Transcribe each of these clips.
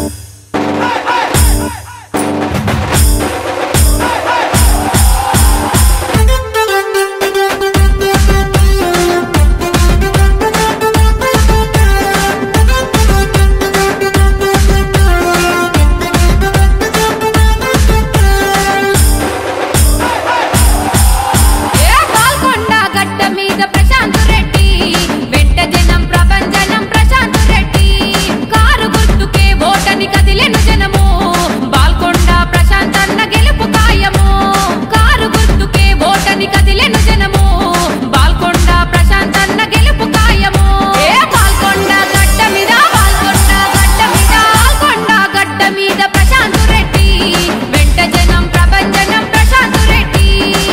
ఏ పాల్కొండ గడ్డ మీద ప్రశాంత్ రెడ్డి వెంట జనం ప్రభంజనం ప్రశాంత్ రెడ్డి కారు గుర్తుకే ఓటని కదిలెను జనము బాల్కొండ ప్రశాంత్ అన్న గెలుపు ఖాయము కారు గుర్తుకే ఓటని కదిలెను జనము బాల్కొండ ప్రశాంత్ అన్న గెలుపు ఖాయము ఏ పాల్కొండ గడ్డ మీద పాల్కొండ గడ్డ మీద పాల్కొండ గడ్డ మీద ప్రశాంత్ రెడ్డి వెంట జనం ప్రభంజనం ప్రశాంత్ రెడ్డి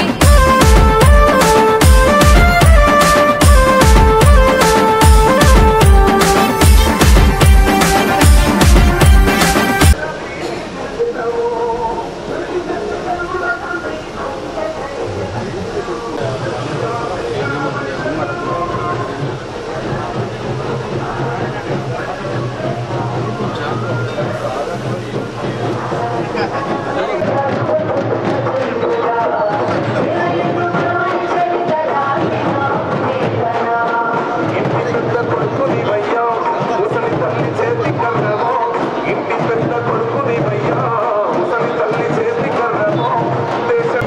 ఇంటి పెద్ద కొడుకుని భయ్యా ముసలి తల్లి చేతి కర్రమో ఇంటి పెద్ద కొడుకుని భయ్యా ముసలి తల్లి చేతి కర్రమో దేశం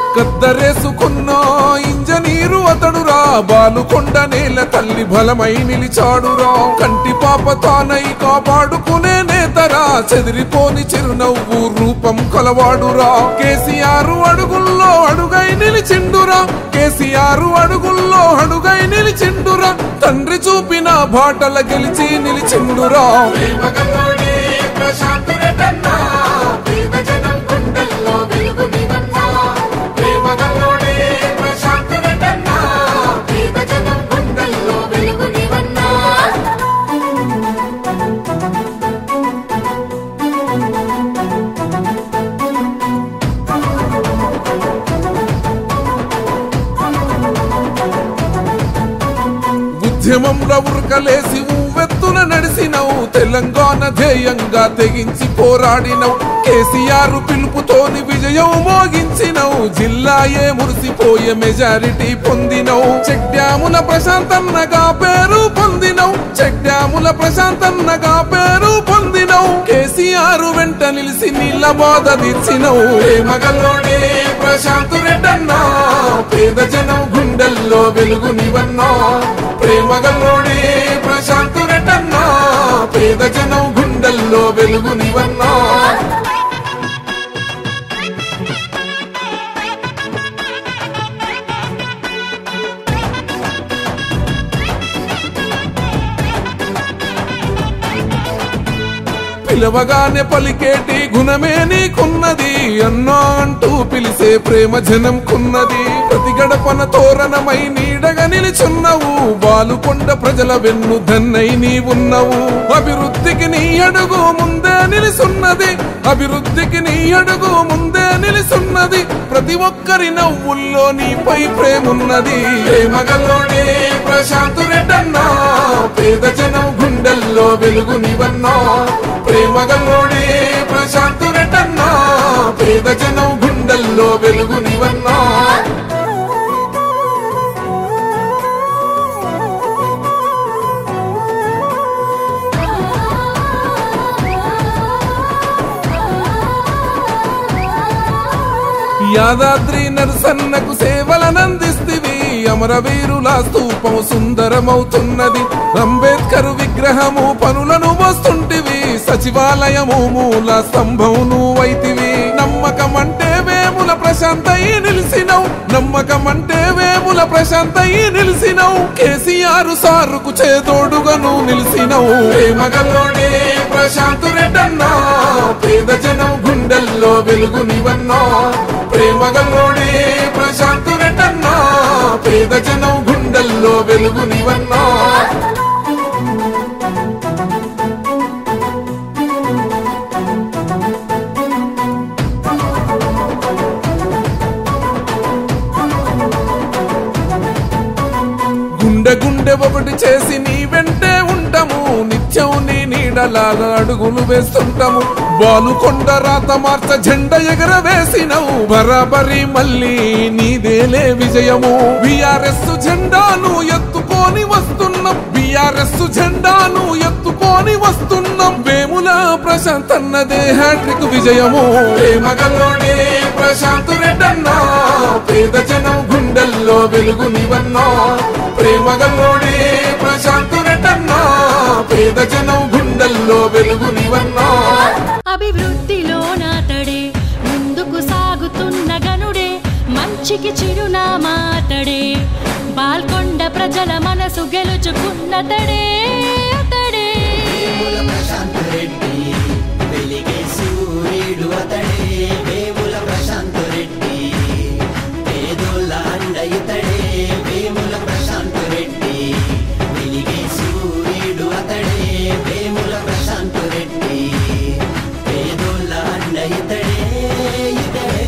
కద్దరేసుకున్న ఇంజనీరు అతడురా బాలుకొండ నేల తల్లి బలమై నిలిచాడురా కంటి పాప తానై కాపాడుకునే నేతరా చెదిరిపోని చిరునవ్వు రూపం కలవాడురా కేసీఆర్ అడుగుల్లో అడుగై నిలిచిండురా కేసీఆర్ అడుగుల్లో అడుగై నిలిచిండురా తండ్రి చూపిన బాటల గెలిచి నిలిచిండురా ప్రేమగల్లోనే ప్రశాంత్ రెడ్డన్నా పేద జనం గుండెల్లో వెలుగు నివన్నా ప్రేమగల్లోనే ప్రశాంత్ రెడ్డన్నా పేద జనం గుండెల్లో వెలుగు నివన్నా ఉద్యమంలో ఉరకలేసి ఉవ్వెత్తున నడిసినవు తెలంగాణ ధ్యేయంగా తెగించి పోరాడినవు కేసీఆర్ పిలుపుతోని విజయం మోగించినవు జిల్లాయే మురిసిపోయే మెజారిటీ పొందినవు చెక్ డ్యాముల ప్రశాంతన్నగా పేరు పొందినవు చెక్ డ్యాముల ప్రశాంతన్నగా పేరు పొందినవు కేసీఆర్ వెంట నిలిసి నీళ్ళ బాధ తీర్చినవు ప్రేమగల్లోనే ప్రశాంత్ రెడ్డన్నా పేద జనం గుండెల్లో వెలుగు నివన్నా ప్రేమగల్లోనే ప్రశాంత్ రెడ్డన్నా పేద జనం గుండెల్లో వెలుగు నివన్నా పిలవగానే పలికేటి గుణమే నీకున్నది అన్నా అంటూ పిలిసే ప్రేమ జనంకున్నది ప్రతి గడపన తోరణమై నీడగా నిలిచున్నవు బాలుకొండ ప్రజల వెన్ను దన్నై నీవున్నవు అభివృద్ధికి నీ అడుగు ముందే నిలిసున్నది అభివృద్ధికి నీ అడుగు ముందే నిలిసున్నది ప్రతి ఒక్కరి నవ్వుల్లో నీపై ప్రేమున్నది ప్రేమగల్లోనే ప్రశాంత్ రెడ్డన్నా పేద జనం గుండెల్లో వెలుగు నివన్నా ప్రేమగల్లోనే ప్రశాంత్ రెడ్డన్నా పేద జనం గుండెల్లో వెలుగు నివన్నా యాదాద్రి నరసన్నకు సేవలనందిస్తివి అమరవీరుల స్తూపం సుందరమవుతున్నది అంబేద్కర్ విగ్రహము పనులను వస్తుంటివి సచివాలయము మూల స్తంభం నువ్వైతివి నమ్మకమంటే వేముల ప్రశాంతయి నిలిసినవు నమ్మకమంటే వేముల ప్రశాంతయి నిలిసినవు కేసీఆర్ సారుకు చేదోడుగా నువ్వు నిలిసినవు ప్రేమగల్లోనే ప్రశాంత్ రెడ్డన్నా పేద జనం గుండెల్లో వెలుగు నివన్నా ప్రేమగల్లోనే ప్రశాంత్ రెడ్డన్నా పేద జనం గుండెల్లో వెలుగు నివన్నా గుండె గుండె ఒకటి చేసి నీ వెంటే ఉంటాము నిత్యం నీ నీడలాల అడుగులు వేస్తుంటాము బాలుకొండ రాత మార్చ జెండ ఎగర వేసినవు బరాబరి మళ్ళీ నీదేలే విజయము బిఆర్ఎస్ జెండాను ఎత్తుకొని వస్తున్నాం బిఆర్ఎస్ జెండాను ఎత్తుకొని వస్తున్నాం వేముల ప్రశాంత్ అన్నదే హ్యాట్రిక్ విజయము ప్రేమగల్లోనే ప్రశాంత్ రెడ్డన్నా పేద జనం గుండెల్లో వెలుగు నివన్నా ప్రేమగల్లోనే ప్రశాంత్ రెడ్డన్నా పేద జనం గుండెల్లో వెలుగు నివన్నా అభివృద్ధిలో నాతడే ముందుకు సాగుతున్న గనుడే మంచికి చిరునామాతడే బాల్కొండ ప్రజల మనసు గెలుచుకున్నతడే అతడే వేముల ప్రశాంత్ రెడ్డి వెలిగే సూర్యుడు అతడే వేముల ప్రశాంత్ రెడ్డి పేదోళ్ళ అండ ఇతడే వేముల ప్రశాంత్ రెడ్డి వెలిగే సూర్యుడు అతడే వేముల ప్రశాంత్ రెడ్డి పేదోళ్ళ అండ ఇతడే ఇతడే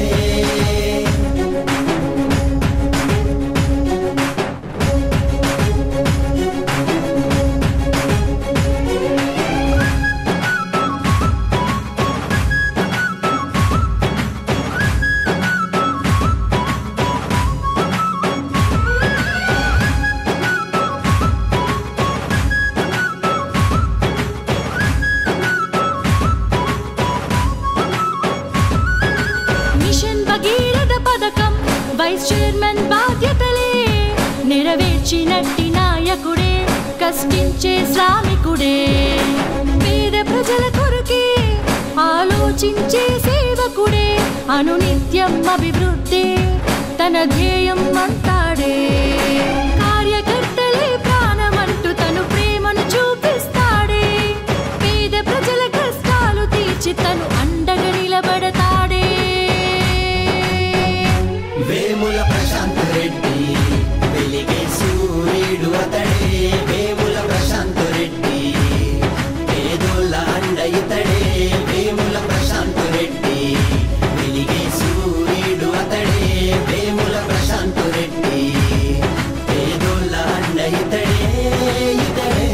వైస్ చైర్మన్ బాధ్యతలే నెరవేర్చినట్టి నాయకుడే కష్టించే శ్రామికుడే పేద ప్రజల కొరకే ఆలోచించే సేవకుడే అనునిత్యం అభివృద్ధి తన ధ్యేయం అంటాడే కార్యకర్తలే ప్రాణమంటూ తను ప్రేమను చూపిస్తాడే పేద ప్రజల కష్టాలు తీర్చి తను అండగా నిలబడతాడే వేముల ప్రశాంత్ రెడ్డి వెలిగే సూర్యుడు అతడే వేముల ప్రశాంత్ రెడ్డి పేదోళ్ళ అండ ఇతడే వేముల ప్రశాంత్ రెడ్డి వెలిగే సూర్యుడు అతడే వేముల ప్రశాంత్ రెడ్డి పేదోళ్ళ అండ ఇతడే ఇతడే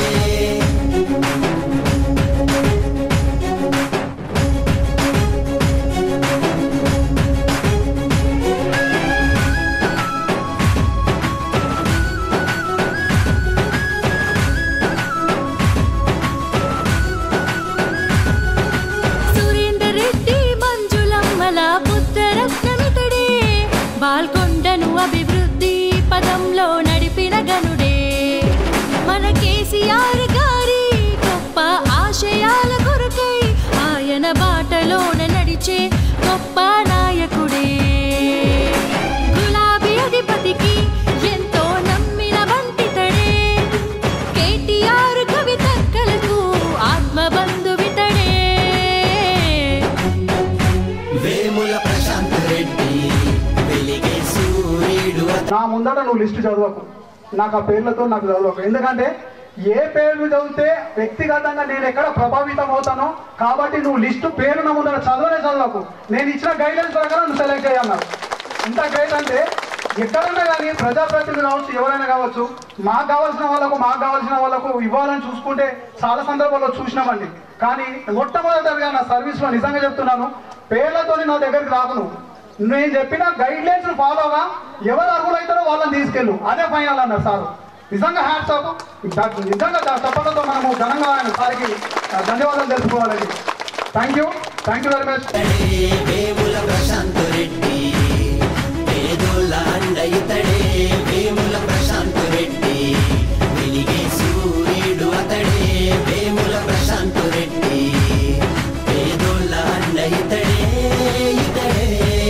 సురేందర్ రెడ్డి మంజులమ్మల పుత్రరత్నమితడే బాల్కొండను అభివృద్ధి పదంలో నడిపిన గనుడే మన కేసీఆర్ గారి గొప్ప ఆశయాల కొరకై ఆయన బాటలోన నడిచే గొప్ప నాయకుడే గులాబీ అధిపతికి ఎంతో నమ్మిన వంటితడే కేటీఆర్ కవితక్కలకు ఆత్మబంధువితడే వేముల ప్రశాంత్ రెడ్డి వెలిగే సూర్యుడు అతడే నా ముందట నువ్వు లిస్టు చదవకు నాకు ఆ పేర్లతో నాకు చదవకు ఎందుకంటే ఏ పేర్లు చదివితే వ్యక్తిగతంగా నేను ఎక్కడ ప్రభావితం అవుతానో కాబట్టి నువ్వు లిస్టు పేరు నా ముందర చదవనే చదవకు నేను ఇచ్చిన గైడెన్స్ ప్రకారం నువ్వు సెలెక్ట్ అయ్యన్నారు ఇంత గ్రేట్ అంటే ఎక్కడైనా కానీ ప్రజాప్రతినిధులు కావచ్చు ఎవరైనా కావచ్చు మాకు కావాల్సిన వాళ్ళకు మాకు కావాల్సిన వాళ్ళకు ఇవ్వాలని చూసుకుంటే చాలా సందర్భాల్లో చూసినామండి కానీ మొట్టమొదటిగా నా సర్వీస్లో నిజంగా చెప్తున్నాను పేర్లతోని నా దగ్గరికి రాకు నువ్వు నేను చెప్పిన గైడ్ లైన్స్ ఫాలోగా ఎవరు అర్హులైతారో వాళ్ళని తీసుకెళ్ళు అదే ఫైనల్ అన్నారు సార్ నిజంగా హ్యాట్స్ ఆఫ్ నిజంగా తప్పడంతో మనము ఘనంగా ఆయన సార్కి ఆ, ధన్యవాదాలు తెలుసుకోవాలండి thank you thank you very much Vemula Prashanth Reddy పేదోళ్ళ అండ ఇతడే వేముల ప్రశాంత్ రెడ్డి వెలిగే సూర్యుడు అతడే వేముల ప్రశాంత్ రెడ్డి పేదోళ్ళ అండ ఇతడే ఇతడే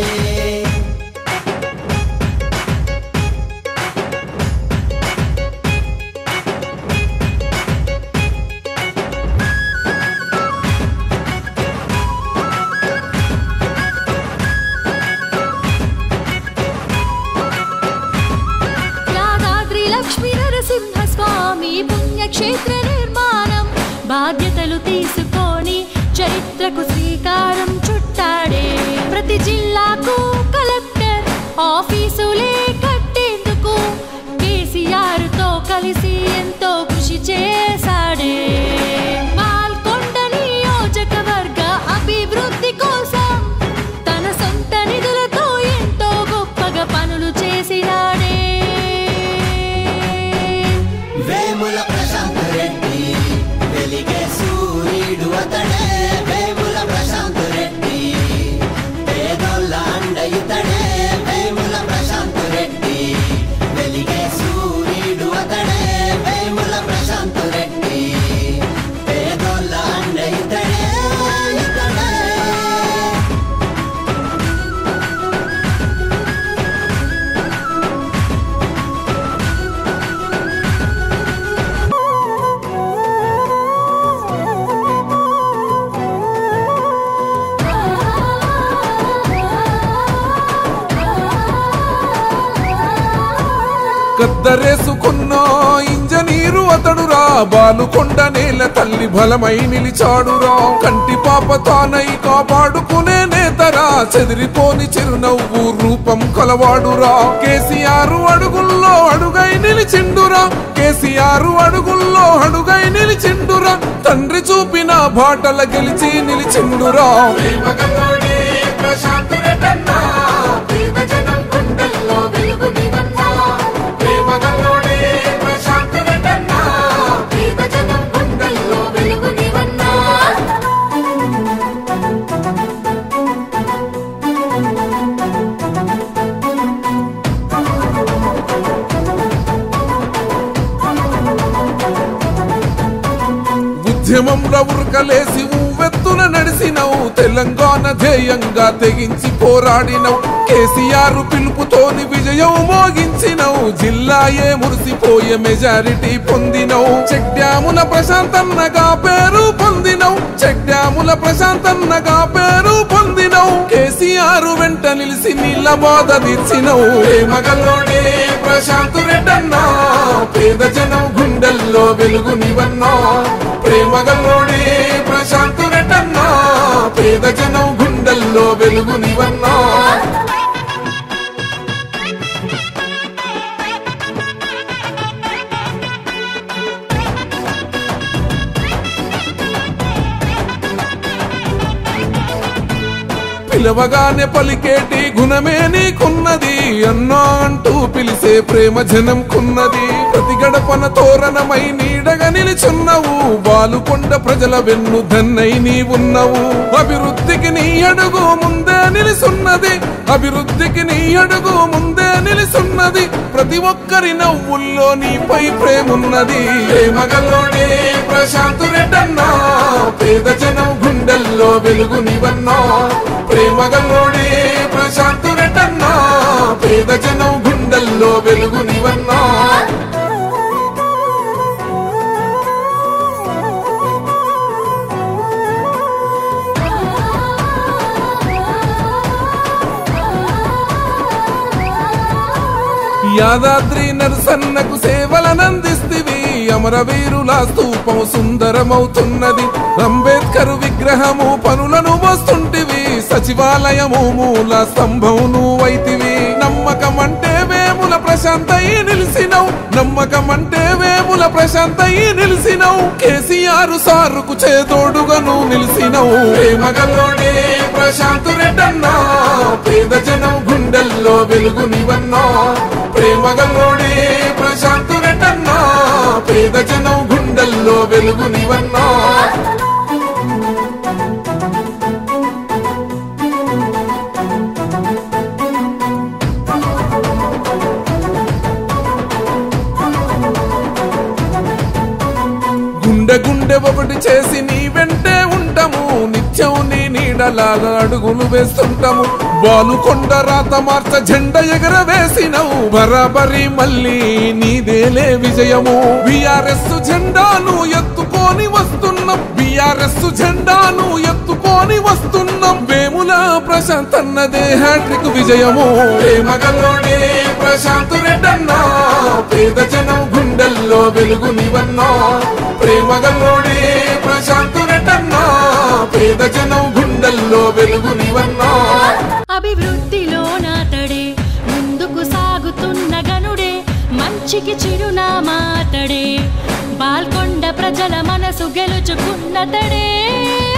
యాదాద్రి లక్ష్మీ నరసింహ స్వామి పుణ్యక్షేత్ర నిర్మాణం బాధ్యతలు తీసుకొని చరిత్రకు శ్రీకారం చుట్టాడే ప్రతి జిల్లాకు కలెక్టర్ ఆఫీసులే కట్టేందుకు కేసీఆర్ తో కలిసి ఎంతో కృషి చేశాడే పాల్కొండ నియోజకవర్గ అభివృద్ధి కోసం తన సొంత నిధులతో ఎంతో గొప్పగా పనులు చేసినాడే వేముల ప్రశాంత్ రెడ్డి వెలిగే సూర్యుడు అతడే వేముల ప్రశాంత్ రెడ్డి పేదోళ్ళ అండ ఇతడే వేముల ప్రశాంత్ రెడ్డి వెలిగే సూర్యుడు అతడే వేముల ప్రశాంత్ రెడ్డి పేదోళ్ళ అండ ఇతడే ఇతడే గద్దరేసుకున్న ఇంజనీరు అతడురా బాలుకొండ నేల తల్లి బలమై నిలిచాడురా కంటి పాప తానై కాపాడుకునే నేతరా చెదిరిపోని చిరునవ్వు రూపం కలవాడురా కేసీఆర్ అడుగుల్లో అడుగై నిలిచిండురా కేసీఆర్ అడుగుల్లో అడుగై నిలిచిండురా తండ్రి చూపిన బాటల గెలిచి నిలిచిండురా ఉద్యమంలో ఉరకలేసి ఉవ్వెత్తున నడిసినవు తెలంగాణ ధ్యేయంగా తెగించి పోరాడినవు కేసీఆర్ పిలుపుతోని విజయం మోగించినవు జిల్లాయే మురిసిపోయే మెజారిటీ పొందినవు చెక్ డ్యాముల ప్రశాంతన్నగా పేరు పొందినవు చెక్ డ్యాముల ప్రశాంతన్నగా పేరు పొందినవు కేసీఆర్ వెంట నిలిసి నీళ్ళ బాధ తీర్చినవు మగల్లోనే ప్రశాంత్ రెడ్డన్నా పేద జనం గుండెల్లో వెలుగు నివన్నా ప్రేమగల్లోనే ప్రశాంత్ రెడ్డన్నా పేద జనం గుండెల్లో వెలుగు నివన్నా పిలవగానే పలికేటి గుణమే నీకున్నది అన్నా అంటూ పిలిసే ప్రేమ జనం కున్నది ప్రతి గడపన తోరణమై నీడగా నిలిచున్నవు బాలుకొండ ప్రజల వెన్ను దన్నై నీవున్నవు అభివృద్ధికి నీ అడుగు ముందే నిలిసున్నది అభివృద్ధికి నీ అడుగు ముందే నిలిసున్నది ప్రతి ఒక్కరి నవ్వుల్లో నీపై ప్రేమున్నది ప్రేమగల్లోనే ప్రశాంత్ రెడ్డన్నా పేద జనం గుండెల్లో వెలుగు నివన్నా ప్రేమగల్లోనే ప్రశాంత్ రెడ్డన్నా పేద జనం గుండెల్లో వెలుగు నివన్నా యాదాద్రి నరసన్నకు సేవలనందిస్తివి అమరవీరుల స్తూపం సుందరమవుతున్నది అంబేద్కర్ విగ్రహము పనులను మోస్తుంటివి సచివాలయము మూల స్తంభం నువ్వైతివి నమ్మకం అంటే వేముల ప్రశాంతయి నిలిసినవు నమ్మకం అంటే వేముల ప్రశాంతయి నిలిసినవు కేసీఆర్ సారుకు చేతోడుగా నువ్వు నిలిసినవు ప్రేమగల్లోనే ప్రశాంత్ రెడ్డన్నా పేద జనం గుండెల్లో వెలుగు నివన్నా ప్రేమగల్లోనే ప్రశాంత్ రెడ్డన్నా పేద జనం గుండెల్లో వెలుగు నివన్నా గుండె గుండె ఒకటి చేసి నీ వెంటే ఉంటాము నిత్యం నీ నీడలాగా అడుగులు వేస్తుంటాము బాలుకొండ రాత మార్చ జెండ ఎగర వేసినవు బరాబరి మళ్ళీ నీదేలే విజయము బిఆర్ఎస్ జెండాను ఎత్తుకొని వస్తున్నాం బిఆర్ఎస్ జెండాను ఎత్తుకొని వస్తున్నాం వేముల ప్రశాంత్ అన్నదే హ్యాట్రిక్ విజయము ప్రేమగల్లోనే ప్రశాంత్ రెడ్డన్నా పేద జనం గుండెల్లో వెలుగు నివన్నా ప్రేమగల్లోనే ప్రశాంత్ రెడ్డన్నా పేద జనం గుండెల్లో వెలుగు నివన్నా అభివృద్ధిలో నాతడే ముందుకు సాగుతున్న గనుడే మంచికి చిరునామాతడే బాల్కొండ ప్రజల మనసు గెలుచుకున్నతడే